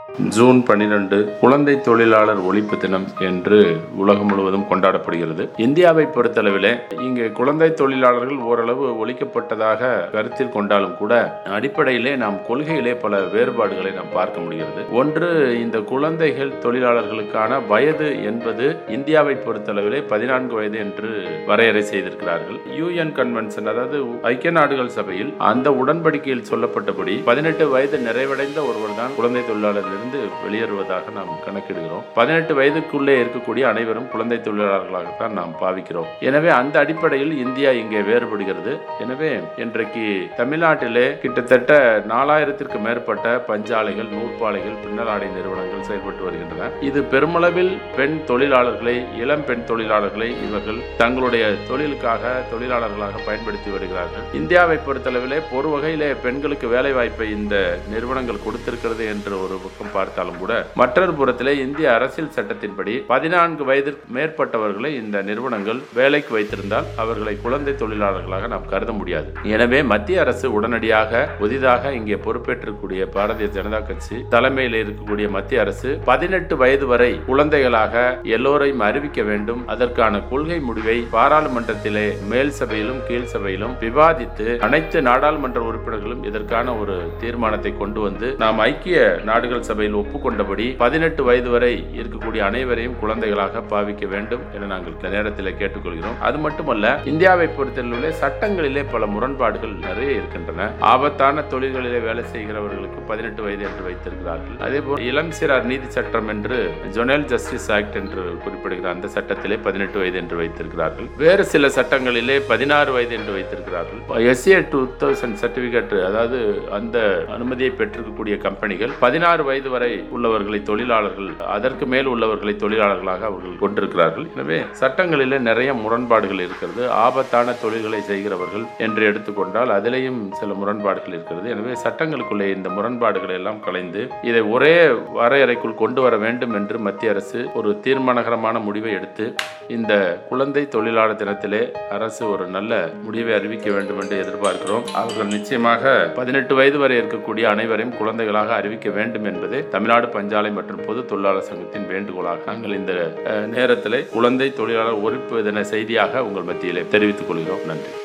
June பன்னிரண்டு குழந்தை தொழிலாளர் ஒழிப்பு தினம் என்று உலகம் முழுவதும் கொண்டாடப்படுகிறது இந்தியாவை பொறுத்தளவிலே இங்கு குழந்தை தொழிலாளர்கள் ஓரளவு ஒழிக்கப்பட்டதாக கருத்தில் கொண்டாலும் கூட அடிப்படையிலே நாம் கொள்கையிலே பல வேறுபாடுகளை நாம் பார்க்க முடிகிறது ஒன்று இந்த குழந்தைகள் தொழிலாளர்களுக்கான வயது என்பது இந்தியாவை பொறுத்தளவிலே பதினான்கு வயது என்று வரையறை செய்திருக்கிறார்கள் யூஎன் கன்வென்ஷன் அதாவது ஐக்கிய நாடுகள் சபையில் அந்த உடன்படிக்கையில் சொல்லப்பட்டபடி பதினெட்டு வயது நிறைவடைந்த ஒருவர் தான் குழந்தை தொழிலாளரிலிருந்து வெளியேறுவதாக நாம் கணக்கிடுகிறோம் பதினெட்டு வயதுக்குள்ளே இருக்கக்கூடிய அனைவரும் குழந்தை தொழிலாளர்களாகத்தான் நாம் பாவிக்கிறோம் எனவே அந்த அடிப்படையில் இந்தியா இங்கே வேறுபடுகிறது எனவே இன்றைக்கு தமிழ்நாட்டிலே கிட்டத்தட்ட நாலாயிரத்திற்கு மேற்பட்ட பஞ்சாலைகள் நூற்பாலைகள் பின்னலாடை நிறுவனங்கள் செயல்பட்டு வருகின்றன இது பெருமளவில் பெண் தொழிலாளர்களை இளம் பெண் தொழிலாளர்களை இவர்கள் தங்களுடைய தொழிலுக்காக தொழிலாளர்களாக பயன்படுத்தி வருகிறார்கள் இந்தியாவை பொறுத்தளவிலே ஒரு வகையிலே பெண்களுக்கு வேலை வாய்ப்பை இந்த நிறுவனங்கள் கொடுத்திருக்கிறது என்று ஒரு பக்கம் பார்த்தாலும் கூட மற்றொரு புறத்திலே இந்திய அரசியல் சட்டத்தின்படி பதினான்கு வயதிற்கு மேற்பட்டவர்களை இந்த நிறுவனங்கள் வேலைக்கு வைத்திருந்தால் அவர்களை குழந்தை தொழிலாளர்களாக நாம் கருத முடியாது எனவே மத்திய அரசு உடனடியாக புதிதாக இங்கே பொறுப்பேற்றக்கூடிய பாரதிய ஜனதா கட்சி தலைமையில் இருக்கக்கூடிய மத்திய அரசு பதினெட்டு வயது வரை குழந்தைகளாக எல்லோரையும் அறிவிக்க வேண்டும் அதற்கான கொள்கை முடிவை பாராளுமன்றத்திலே மேல் சபையிலும் கீழ் சபையிலும் விவாதித்து அனைத்து நாடாளுமன்ற உறுப்பினர்களும் இதற்கான ஒரு தீர்மானத்தை கொண்டு வந்து நாம் ஐக்கிய நாடுகள் சபையில் ஒப்புக்கொண்டபடி பதினெட்டு வயது வரை இருக்கக்கூடிய அனைவரையும் குழந்தைகளாக பாவிக்க வேண்டும் என நாங்கள் இந்த நேரத்தில் கேட்டுக்கொள்கிறோம் அது மட்டுமல்ல இந்தியாவை பொறுத்தவரை சட்டங்களிலே பல முரண்பாடுகள் நிறைய இருக்கின்றன ஆபத்தான தொழில்களிலே வேலை செய்கிறவர்களுக்கு பதினெட்டு வயது என்று வைத்திருக்கிறார்கள் அதே போல் இளம் சிறார் நீதி சட்டம் என்று ஜொனல் ஜஸ்டிஸ் ஆக்ட் என்று குறிப்பிடுகிற அந்த சட்டத்திலே பதினெட்டு வயது என்று வைத்திருக்கிறார்கள் வேறு சில சட்டங்களிலே பதினாறு வயது என்று வைத்திருக்கிறார்கள் எஸ்ஏ டூ தௌசண்ட் சர்டிபிகேட் அதாவது அந்த அனுமதியை பெற்றிருக்கக்கூடிய கம்பெனிகள் பதினாறு வயது வரை உள்ளவர்களை தொழிலாளர்கள் அதற்கு மேல் உள்ளவர்களை தொழிலாளர்களாக அவர்கள் கொண்டிருக்கிறார்கள் எனவே சட்டங்களிலே நிறைய முரண்பாடுகள் இருக்கிறது ஆபத்தான தொழில்களை செய்கிறவர்கள் என்று எடுத்துக்கொண்டால் அதிலேயும் சில முரண்பாடுகள் இருக்கிறது எனவே சட்டங்களுக்குள்ளே இந்த முரண்பாடுகளை எல்லாம் கலைந்து இதை ஒரே வரையறைக்குள் கொண்டு வர வேண்டும் என்று மத்திய அரசு ஒரு தீர்மானகரமான முடிவை எடுத்து இந்த குழந்தை தொழிலாளர் தினத்திலே அரசு ஒரு நல்ல முடிவை அறிவிக்க வேண்டும் என்று எதிர்பார்க்கிறோம் அவர்கள் நிச்சயமாக பதினெட்டு வயது வரை இருக்கக்கூடிய அனைவரையும் குழந்தைகளாக அறிவிக்க வேண்டும் என்பதே தமிழ்நாடு பஞ்சாலை மற்றும் பொது தொழிலாளர் சங்கத்தின் வேண்டுகோளாக நாங்கள் இந்த அஹ், நேரத்திலே குழந்தை தொழிலாளர் ஒழிப்பு தின செய்தியாக உங்கள் மத்தியிலே தெரிவித்துக் கொள்கிறோம் நன்றி